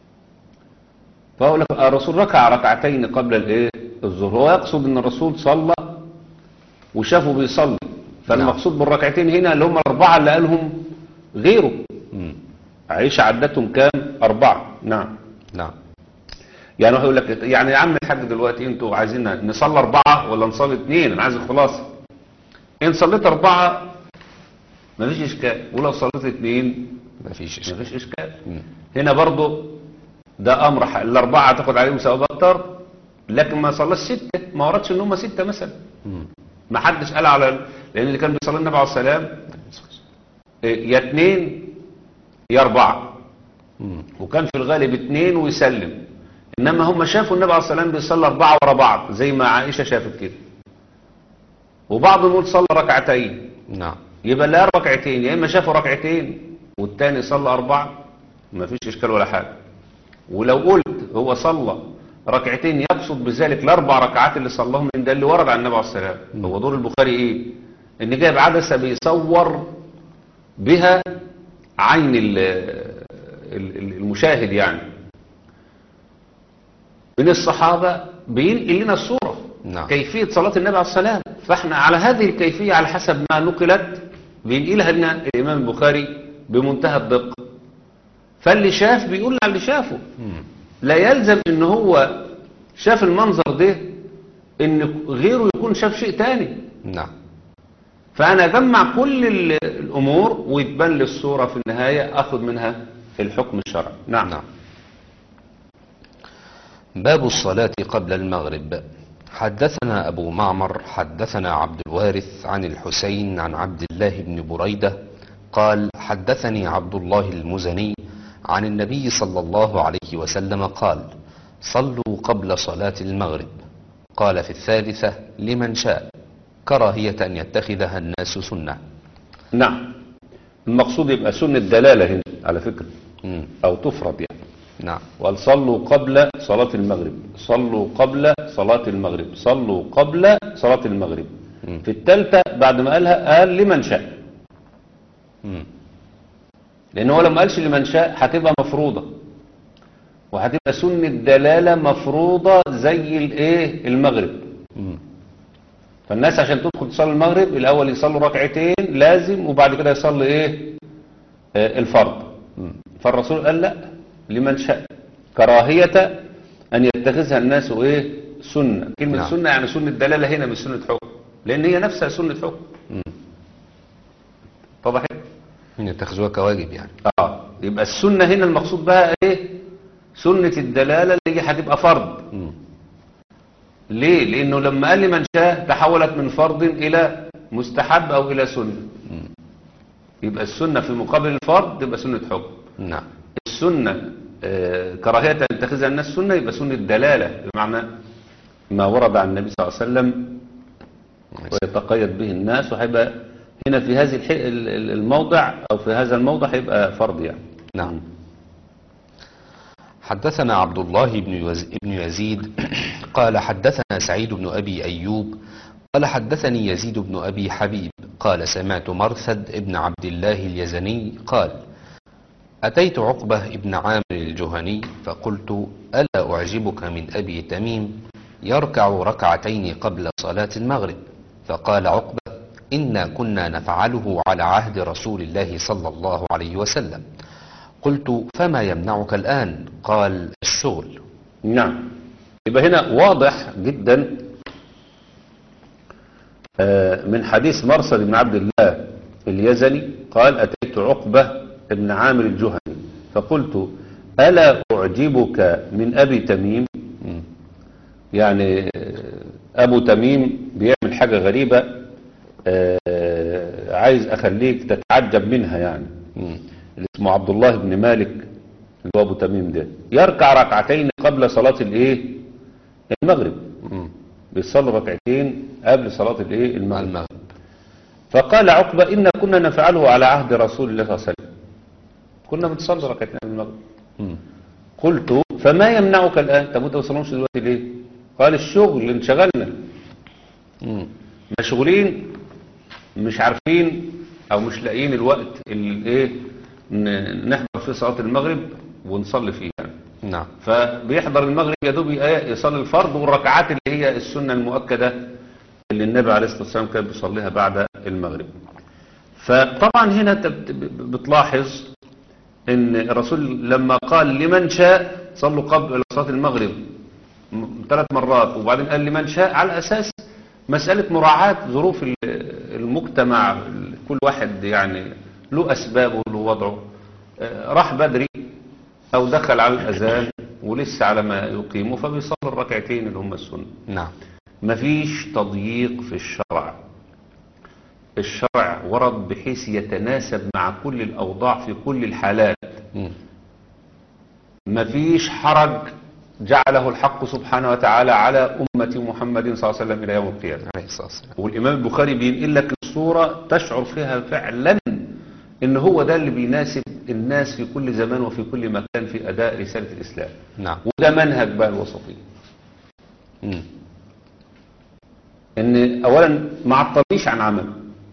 فاقول لك الرسول ركع ركعتين قبل الايه الظهر هو يقصد ان الرسول صلى وشافه بيصلي فالمقصود بالركعتين هنا اللي هم الاربعه اللي قالهم غيره مم. عائشه عدتهم كام اربعه نعم نعم يعني واحد يقول لك يعني يا عم الحاج دلوقتي انتوا عايزين نصلي اربعه ولا نصلي اثنين انا عايز الخلاصه ان صليت اربعه مفيش اشكال ولو صليت اثنين مفيش إشكال مفيش اشكال مم. هنا برضو ده امر ح- الاربعه هتاخد عليهم ثواب اكتر لكن ما صلاش سته ما وردش ان هم سته مثلا مم. ما حدش قال على ال- لان اللي كان بيصلي النبي عليه السلام إيه، يا اثنين يا اربعه مم. وكان في الغالب اثنين ويسلم انما هم شافوا النبي عليه السلام بيصلي اربعه ورا بعض زي ما عائشه شافت كده وبعضهم يقول صلى ركعتين نعم يبقى لا ركعتين يا اما شافوا ركعتين والتاني صلى اربعه ما فيش اشكال ولا حاجه ولو قلت هو صلى ركعتين يقصد بذلك الاربع ركعات اللي صلاهم من ده اللي ورد عن النبي عليه السلام هو دور البخاري ايه ان جايب عدسه بيصور بها عين ال- ال- ال- المشاهد يعني من الصحابه بينقل لنا الصوره نعم. كيفيه صلاه النبي عليه السلام فاحنا على هذه الكيفيه على حسب ما نقلت بينقلها لنا الامام البخاري بمنتهى الدقه فاللي شاف بيقول على اللي شافه مم. لا يلزم ان هو شاف المنظر ده ان غيره يكون شاف شيء تاني نعم فانا اجمع كل ال- الامور ويتبان لي الصوره في النهايه اخذ منها الحكم الشرعي نعم نعم باب الصلاة قبل المغرب حدثنا أبو معمر حدثنا عبد الوارث عن الحسين عن عبد الله بن بريدة قال حدثني عبد الله المزني عن النبي صلى الله عليه وسلم قال صلوا قبل صلاة المغرب قال في الثالثة لمن شاء كراهية أن يتخذها الناس سنة نعم المقصود يبقى سنة دلالة هنا على فكرة مم. أو تفرض يعني نعم وقال صلوا قبل صلاة المغرب صلوا قبل صلاة المغرب صلوا قبل صلاة المغرب مم. في الثالثة بعد ما قالها قال لمن شاء مم. لأن هو لما قالش لمن شاء هتبقى مفروضة وهتبقى سنة دلالة مفروضة زي الايه المغرب مم. فالناس عشان تدخل تصلي المغرب الأول يصلوا ركعتين لازم وبعد كده يصلي ايه آه الفرض مم. فالرسول قال لا لمن شاء كراهية أن يتخذها الناس إيه سنة كلمة نعم. نعم. سنة يعني سنة دلالة هنا مش سنة حكم لأن هي نفسها سنة حكم مم. اتضح يتخذوها كواجب يعني اه يبقى السنة هنا المقصود بها ايه سنة الدلالة اللي هي هتبقى فرض مم. ليه لأنه لما قال لمن شاء تحولت من فرض إلى مستحب أو إلى سنة مم. يبقى السنة في مقابل الفرض تبقى سنة حكم نعم السنة آه، كراهية أن يتخذها الناس سنة يبقى سنة دلالة بمعنى ما ورد عن النبي صلى الله عليه وسلم ويتقيد به الناس وهيبقى هنا في هذه الح- ال- ال- الموضع أو في هذا الموضع هيبقى فرض يعني نعم حدثنا عبد الله بن يز- بن يزيد قال حدثنا سعيد بن أبي أيوب قال حدثني يزيد بن أبي حبيب قال سمعت مرثد بن عبد الله اليزني قال أتيت عقبة بن عامر الجهني فقلت ألا أعجبك من أبي تميم يركع ركعتين قبل صلاة المغرب فقال عقبة إنا كنا نفعله على عهد رسول الله صلى الله عليه وسلم قلت فما يمنعك الآن قال الشغل نعم يبقى هنا واضح جدا آه، من حديث مرصد بن عبد الله اليزني قال أتيت عقبة بن عامر الجهني فقلت ألا أعجبك من أبي تميم مم. يعني آه، أبو تميم بيعمل حاجة غريبة آه، عايز أخليك تتعجب منها يعني مم. اللي اسمه عبد الله بن مالك اللي هو أبو تميم ده يركع ركعتين قبل صلاة الإيه المغرب مم. بيصلي ركعتين قبل صلاة الإيه مع المغرب المغرب فقال عقبة إن كنا نفعله على عهد رسول الله صلى الله عليه وسلم كنا بنصلي ركعتين قبل المغرب مم. قلت فما يمنعك الآن طب انت ما تصليهمش دلوقتي ليه قال الشغل انشغلنا مم. مشغولين مش عارفين او مش لاقيين الوقت اللي ايه ن- نحضر فيه صلاة المغرب ونصلي فيه يعني نعم فبيحضر المغرب يا دوب ي- يصلي الفرض والركعات اللي هي السنة المؤكدة اللي النبي عليه الصلاة والسلام كان بيصليها بعد المغرب فطبعا هنا انت بت- ب- بتلاحظ ان الرسول لما قال لمن شاء صلوا قبل صلاة المغرب م- ثلاث مرات وبعدين قال لمن شاء على اساس مسألة مراعاة ظروف ال- المجتمع ال- كل واحد يعني له اسبابه له وضعه آه، راح بدري او دخل على الاذان ولسه على ما يقيمه فبيصلي الركعتين اللي هم السنه نعم مفيش تضييق في الشرع الشرع ورد بحيث يتناسب مع كل الأوضاع في كل الحالات مم. مفيش حرج جعله الحق سبحانه وتعالى على أمة محمد صلى الله عليه وسلم إلى يوم القيامة عليه الصلاة والسلام والإمام البخاري بينقل لك الصورة تشعر فيها فعلا إن هو ده اللي بيناسب الناس في كل زمان وفي كل مكان في أداء رسالة الإسلام نعم وده منهج بقى الوسطية مم. ان اولا ما عطلنيش عن عمل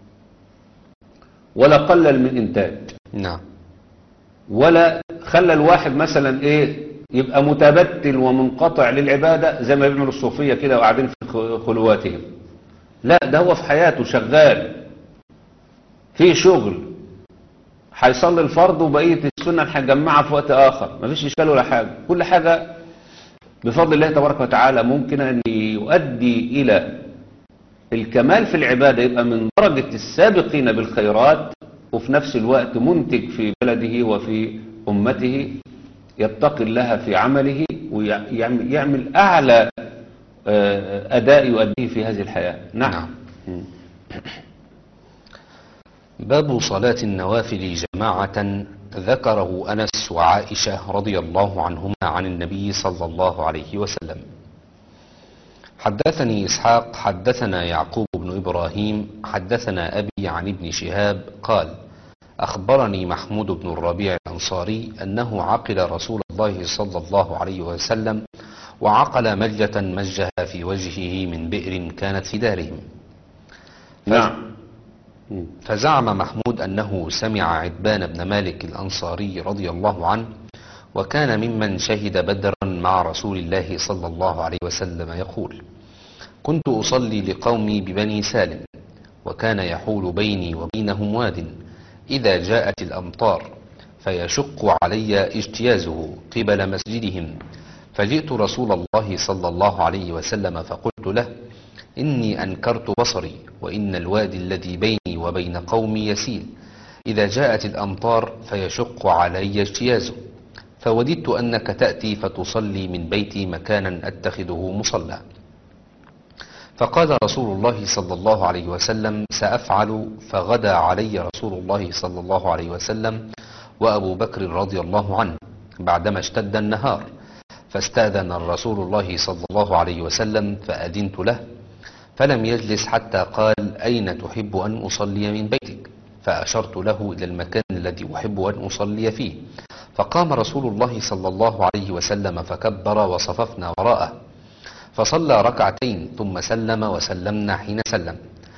ولا قلل من انتاج نعم ولا خلى الواحد مثلا ايه يبقى متبتل ومنقطع للعبادة زي ما بيعملوا الصوفية كده وقاعدين في خ- خلواتهم لا ده هو في حياته شغال في شغل هيصلي الفرض وبقية السنة هنجمعها في وقت آخر مفيش إشكال ولا حاجة كل حاجة بفضل الله تبارك وتعالى ممكن أن يؤدي إلى الكمال في العبادة يبقى من درجة السابقين بالخيرات وفي نفس الوقت منتج في بلده وفي أمته يتقي الله في عمله ويعمل يعمل أعلى آه، أداء يؤديه في هذه الحياة نعم, نعم. مم. باب صلاة النوافل جماعة ذكره أنس وعائشة رضي الله عنهما عن النبي صلى الله عليه وسلم حدثني إسحاق حدثنا يعقوب بن إبراهيم حدثنا أبي عن ابن شهاب قال أخبرني محمود بن الربيع الأنصاري أنه عقل رسول الله صلى الله عليه وسلم وعقل مجة مجها في وجهه من بئر كانت في دارهم نعم مم. فزعم محمود أنه سمع عتبان بن مالك الأنصاري رضي الله عنه وكان ممن شهد بدرا مع رسول الله صلى الله عليه وسلم يقول كنت أصلي لقومي ببني سالم وكان يحول بيني وبينهم واد إذا جاءت الأمطار فيشق علي اجتيازه قبل مسجدهم فجئت رسول الله صلى الله عليه وسلم فقلت له إني أنكرت بصري وإن الوادي الذي بيني وبين قومي يسيل إذا جاءت الأمطار فيشق علي اجتيازه فوددت أنك تأتي فتصلي من بيتي مكانا أتخذه مصلى فقال رسول الله صلى الله عليه وسلم سأفعل فغدا علي رسول الله صلى الله عليه وسلم وأبو بكر رضي الله عنه بعدما اشتد النهار فاستأذن الرسول الله صلى الله عليه وسلم فأذنت له فلم يجلس حتى قال أين تحب أن أصلي من بيتك فأشرت له إلى المكان الذي أحب أن أصلي فيه فقام رسول الله صلى الله عليه وسلم فكبر وصففنا وراءه فصلى ركعتين ثم سلم وسلمنا حين سلم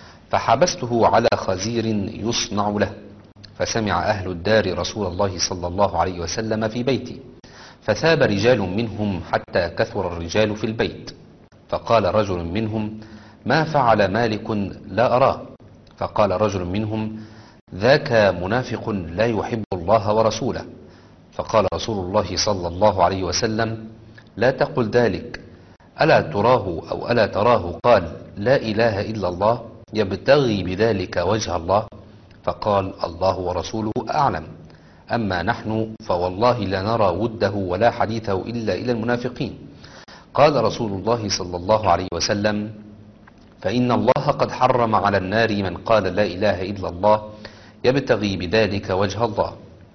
فحبسته على خزير يصنع له فسمع أهل الدار رسول الله صلى الله عليه وسلم في بيتي فثاب رجال منهم حتى كثر الرجال في البيت فقال رجل منهم ما فعل مالك لا أراه فقال رجل منهم ذاك منافق لا يحب الله ورسوله فقال رسول الله صلى الله عليه وسلم لا تقل ذلك ألا تراه أو ألا تراه قال لا إله إلا الله يبتغي بذلك وجه الله فقال الله ورسوله أعلم أما نحن فوالله لا نرى وده ولا حديثه إلا إلى المنافقين قال رسول الله صلى الله عليه وسلم فإن الله قد حرم على النار من قال لا إله إلا الله يبتغي بذلك وجه الله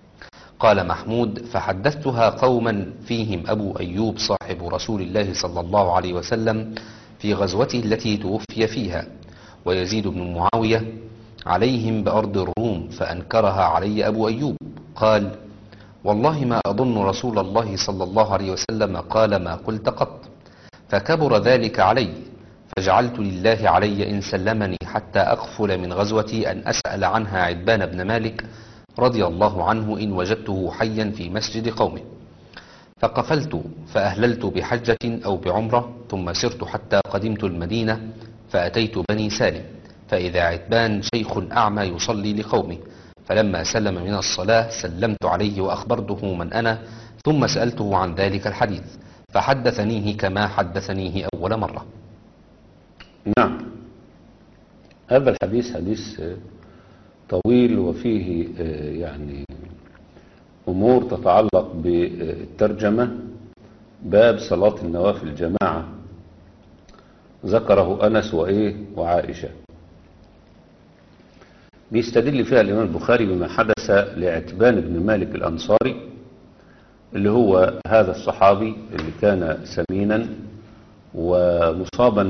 قال محمود فحدثتها قوما فيهم أبو أيوب صاحب رسول الله صلى الله عليه وسلم في غزوته التي توفي فيها ويزيد بن معاوية عليهم بأرض الروم فأنكرها علي أبو أيوب قال والله ما أظن رسول الله صلى الله عليه وسلم قال ما قلت قط فكبر ذلك علي فجعلت لله علي إن سلمني حتى أغفل من غزوتي أن أسأل عنها عدبان بن مالك رضي الله عنه إن وجدته حيا في مسجد قومه فقفلت فأهللت بحجة أو بعمرة ثم سرت حتى قدمت المدينة فأتيت بني سالم فإذا عتبان شيخ أعمى يصلي لقومه فلما سلم من الصلاة سلمت عليه وأخبرته من أنا ثم سألته عن ذلك الحديث فحدثنيه كما حدثنيه أول مرة نعم هذا الحديث حديث آه، طويل وفيه آه، يعني أمور تتعلق بالترجمة باب صلاة النوافل جماعة ذكره أنس وإيه وعائشة بيستدل فيها الإمام البخاري بما حدث لعتبان بن مالك الأنصاري اللي هو هذا الصحابي اللي كان سمينا ومصابا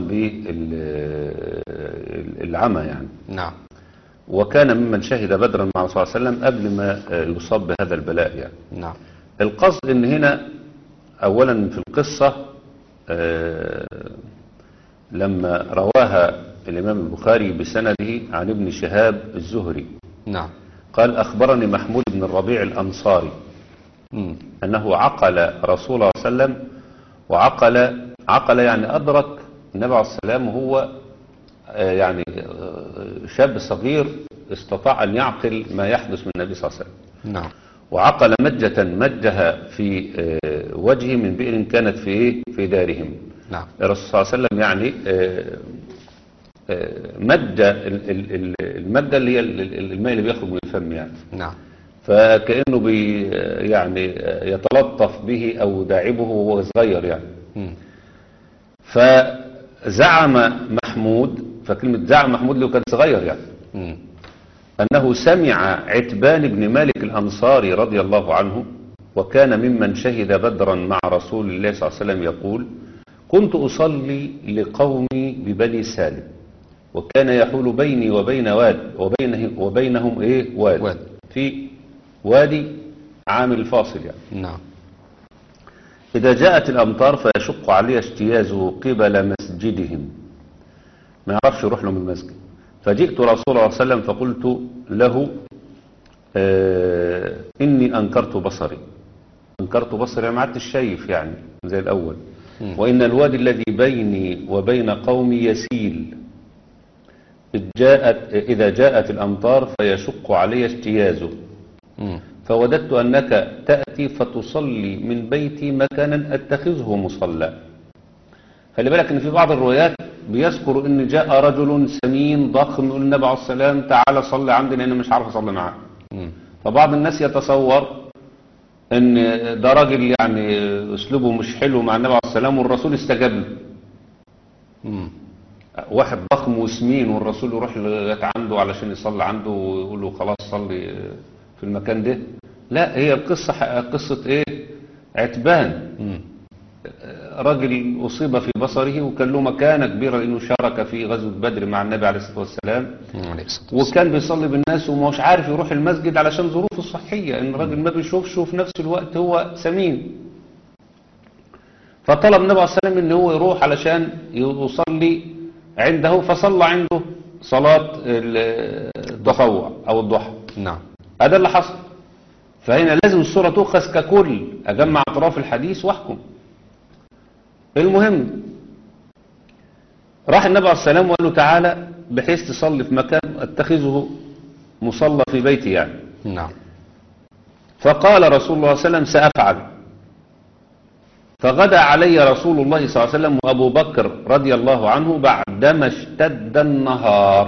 بالعمى يعني نعم وكان ممن شهد بدرا مع الرسول صلى الله عليه وسلم قبل ما آه، يصاب بهذا البلاء يعني نعم القصد ان هنا اولا في القصة آه، لما رواها الامام البخاري بسنده عن ابن شهاب الزهري نعم قال اخبرني محمود بن الربيع الانصاري مم. أنه عقل رسول الله صلى الله عليه وسلم وعقل عقل يعني أدرك النبي عليه السلام وهو آه، يعني آه، شاب صغير استطاع أن يعقل ما يحدث من النبي صلى الله عليه وسلم نعم وعقل مجة مجها في آه، وجهه من بئر كانت في إيه؟ في دارهم نعم الرسول صلى الله عليه وسلم يعني آه، آه، مد ال- ال- ال- المادة اللي هي ال- ال- الماء اللي بيخرج من الفم يعني نعم فكأنه بي يعني يتلطف به أو داعبه وهو صغير يعني مم. زعم محمود فكلمة زعم محمود اللي هو كان صغير يعني مم. أنه سمع عتبان بن مالك الأنصاري رضي الله عنه وكان ممن شهد بدرا مع رسول الله صلى الله عليه وسلم يقول كنت أصلي لقومي ببني سالم وكان يحول بيني وبين واد وبينه وبينهم إيه واد, واد. في وادي عامل الفاصل يعني نعم إذا جاءت الأمطار فيشق علي اجتيازه قبل مسجدهم ما يعرفش يروح لهم المسجد فجئت رسول الله صلى الله عليه وسلم فقلت له آه إني أنكرت بصري أنكرت بصري ما عدتش شايف يعني زي الأول مم. وإن الوادي الذي بيني وبين قومي يسيل إذ جاءت إذا جاءت الأمطار فيشق علي اجتيازه مم. فوددت أنك تأتي فتصلي من بيتي مكانا أتخذه مصلى خلي بالك أن في بعض الروايات بيذكر أن جاء رجل سمين ضخم يقول النبي عليه السلام تعالى صلي عندي لأن مش عارف أصلي معاك مم. فبعض الناس يتصور أن ده راجل يعني أسلوبه مش حلو مع النبي عليه السلام والرسول استجاب له مم. واحد ضخم وسمين والرسول يروح لغايه عنده علشان يصلي عنده ويقول له خلاص صلي في المكان ده لا هي القصة ح- قصة ايه عتبان مم. راجل أصيب في بصره وكان له مكانة كبيرة لأنه شارك في غزوة بدر مع النبي عليه الصلاة والسلام مم. عليه الصلاة والسلام. وكان بيصلي بالناس ومش عارف يروح المسجد علشان ظروفه الصحية ان الراجل ما بيشوفش وفي نفس الوقت هو سمين فطلب النبي عليه الصلاة والسلام ان هو يروح علشان يصلي عنده فصلى عنده صلاة ال- التطوع او الضحى نعم هذا اللي حصل فهنا لازم الصورة تؤخذ ككل أجمع أطراف الحديث واحكم المهم راح النبي عليه السلام وقال له تعالى بحيث تصلي في مكان اتخذه مصلى في بيتي يعني نعم فقال رسول الله صلى الله عليه وسلم سأفعل فغدا علي رسول الله صلى الله عليه وسلم وأبو بكر رضي الله عنه بعدما اشتد النهار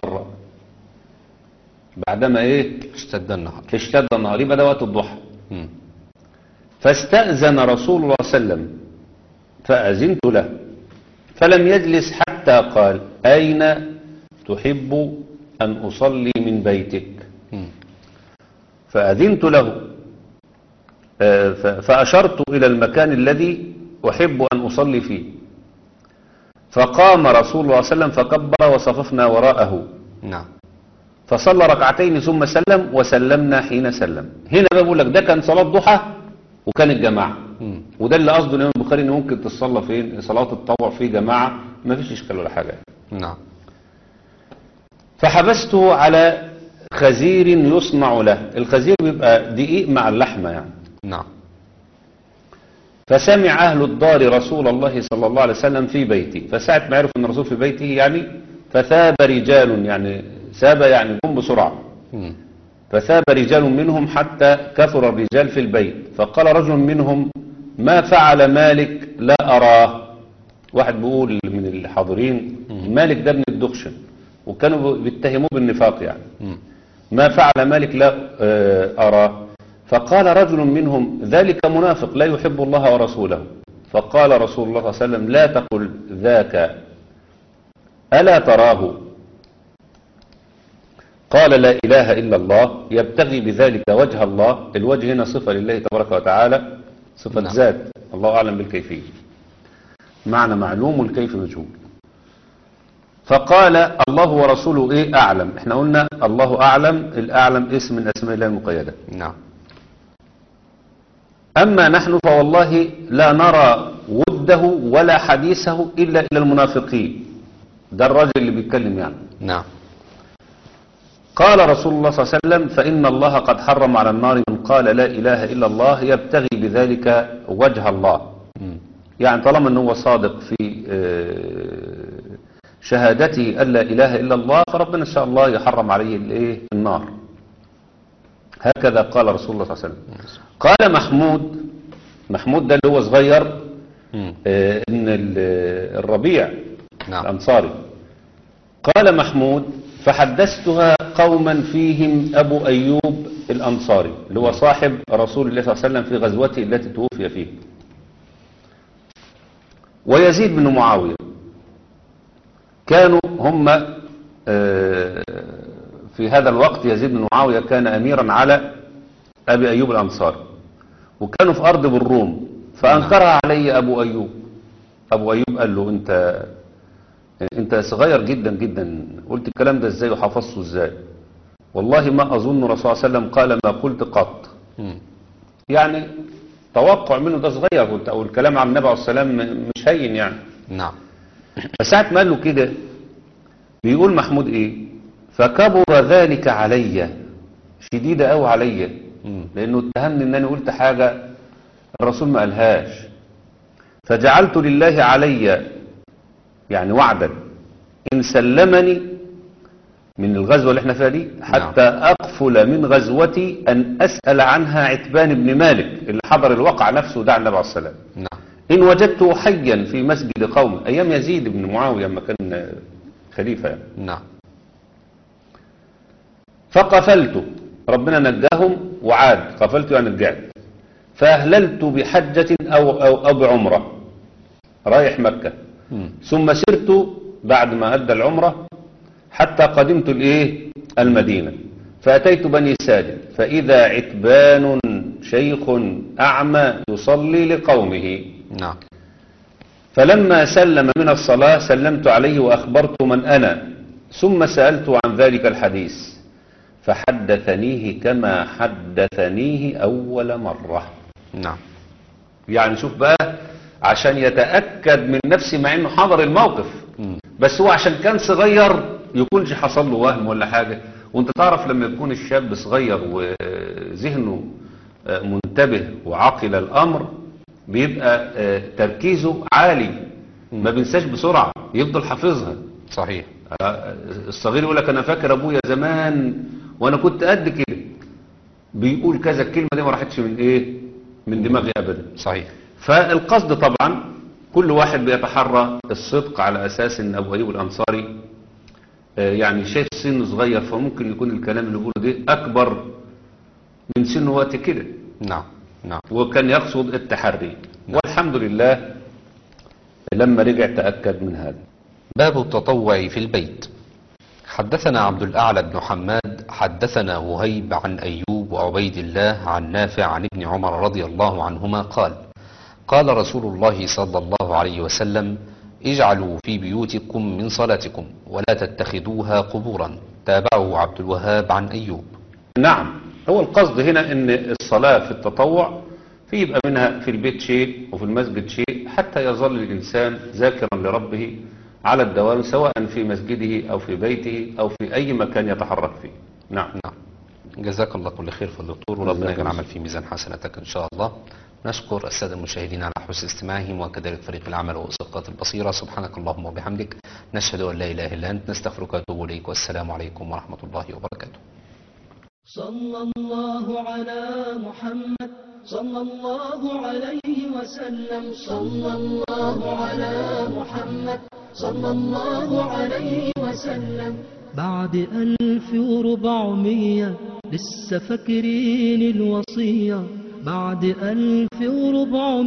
بعدما ايه اشتد النهار اشتد النهار يبقى ده وقت الضحى مم. فاستأذن رسول الله صلى الله عليه وسلم فأذنت له فلم يجلس حتى قال أين تحب أن أصلي من بيتك مم. فأذنت له آه، ف- فأشرت إلى المكان الذي أحب أن أصلي فيه فقام رسول الله صلى الله عليه وسلم فكبر وصففنا وراءه نعم فصلى ركعتين ثم سلم وسلمنا حين سلم هنا بقى بقول لك ده كان صلاة ضحى وكان الجماعة مم. وده اللي قصده الإمام البخاري إن ممكن تصلى فين صلاة التطوع في جماعة ما فيش إشكال ولا حاجة نعم فحبسته على خزير يصنع له الخزير بيبقى دقيق مع اللحمة يعني نعم فسمع أهل الدار رسول الله صلى الله عليه وسلم في بيتي فساعة ما عرف أن الرسول في بيته يعني فثاب رجال يعني ثاب يعني هم بسرعة مم. فثاب رجال منهم حتى كثر الرجال في البيت فقال رجل منهم ما فعل مالك لا أراه واحد بيقول من الحاضرين مالك ده ابن الدخشن وكانوا بيتهموه بالنفاق يعني مم. ما فعل مالك لا آه، أراه فقال رجل منهم ذلك منافق لا يحب الله ورسوله فقال رسول الله صلى الله عليه وسلم لا تقل ذاك ألا تراه قال لا إله إلا الله يبتغي بذلك وجه الله الوجه هنا صفة لله تبارك وتعالى صفة نعم. ذات الله أعلم بالكيفية معنى معلوم والكيف مجهول فقال الله ورسوله ايه اعلم احنا قلنا الله اعلم الاعلم اسم من اسماء الله المقيدة نعم اما نحن فوالله لا نرى وده ولا حديثه الا الى المنافقين ده الراجل اللي بيتكلم يعني نعم قال رسول الله صلى الله عليه وسلم فإن الله قد حرم على النار من قال لا إله إلا الله يبتغي بذلك وجه الله مم. يعني طالما أنه صادق في آه، شهادته أن لا إله إلا الله فربنا إن شاء الله يحرم عليه الإيه؟ النار هكذا قال رسول الله صلى الله عليه وسلم قال محمود محمود ده اللي هو صغير مم. آه، إن ال- الربيع نعم الأنصاري قال محمود فحدثتها قوما فيهم أبو أيوب الأنصاري اللي هو صاحب رسول الله صلى الله عليه وسلم في غزوته التي توفي فيها ويزيد بن معاوية كانوا هم آه، في هذا الوقت يزيد بن معاوية كان أميرا على أبي أيوب الأنصاري وكانوا في أرض بالروم فأنكرها علي أبو أيوب أبو أيوب قال له أنت أنت صغير جدا جدا قلت الكلام ده إزاي وحفظته إزاي والله ما أظن الرسول صلى الله عليه وسلم قال ما قلت قط مم. يعني توقع منه ده صغير قلت أو الكلام عن النبي عليه السلام مش هين يعني نعم فساعة ما قال له كده بيقول محمود ايه فكبر ذلك علي شديدة قوي علي مم. لانه اتهمني ان انا قلت حاجة الرسول ما قالهاش فجعلت لله علي يعني وعدا ان سلمني من الغزوة اللي احنا فيها دي حتى اقفل من غزوتي ان اسأل عنها عتبان بن مالك اللي حضر الواقع نفسه دع النبي عليه السلام نعم إن وجدته حيا في مسجد قومه أيام يزيد بن معاوية لما كان خليفة يعني. نعم فقفلت ربنا نجاهم وعاد قفلت يعني رجعت فأهللت بحجة أو, أو, أو بعمرة رايح مكة مم. ثم سرت بعد ما أدى العمرة حتى قدمت الإيه المدينة فأتيت بني سالم فإذا عتبان شيخ أعمى يصلي لقومه نعم فلما سلم من الصلاة سلمت عليه وأخبرت من أنا ثم سألت عن ذلك الحديث فحدثنيه كما حدثنيه أول مرة نعم يعني شوف بقى عشان يتأكد من نفسه مع أنه حضر الموقف مم. بس هو عشان كان صغير يكونش حصل له وهم ولا حاجة وانت تعرف لما يكون الشاب صغير وذهنه آه، منتبه وعقل الأمر بيبقى آه، تركيزه عالي ما بينساش بسرعة يفضل حافظها صحيح آه، الصغير يقول لك انا فاكر ابويا زمان وانا كنت قد كده بيقول كذا الكلمة دي ما راحتش من ايه من دماغي ابدا صحيح فالقصد طبعا كل واحد بيتحرى الصدق على اساس ان ابو ايوب الانصاري آه، يعني شايف سنه صغير فممكن يكون الكلام اللي بيقوله ده اكبر من سنه وقت كده نعم نعم وكان يقصد التحري والحمد لله لما رجع تأكد من هذا باب التطوع في البيت حدثنا عبد الأعلى بن حماد حدثنا وهيب عن أيوب وعبيد الله عن نافع عن ابن عمر رضي الله عنهما قال قال رسول الله صلى الله عليه وسلم اجعلوا في بيوتكم من صلاتكم ولا تتخذوها قبورا تابعه عبد الوهاب عن أيوب نعم هو القصد هنا ان الصلاة في التطوع في يبقى منها في البيت شيء وفي المسجد شيء حتى يظل الإنسان ذاكرا لربه على الدوام سواء في مسجده أو في بيته أو في أي مكان يتحرك فيه نعم نعم جزاك الله كل خير في الدكتور الله وربنا يجعل يخليك. العمل في ميزان حسناتك إن شاء الله نشكر السادة المشاهدين على حسن استماعهم وكذلك فريق العمل وأسقاط البصيرة سبحانك اللهم وبحمدك نشهد أن لا إله إلا أنت نستغفرك ونتوب إليك والسلام عليكم ورحمة الله وبركاته صلى الله على محمد صلى الله عليه وسلم صلى الله على محمد صلى الله عليه وسلم بعد ألف وربعمية لسه فاكرين الوصية بعد ألف وربعمية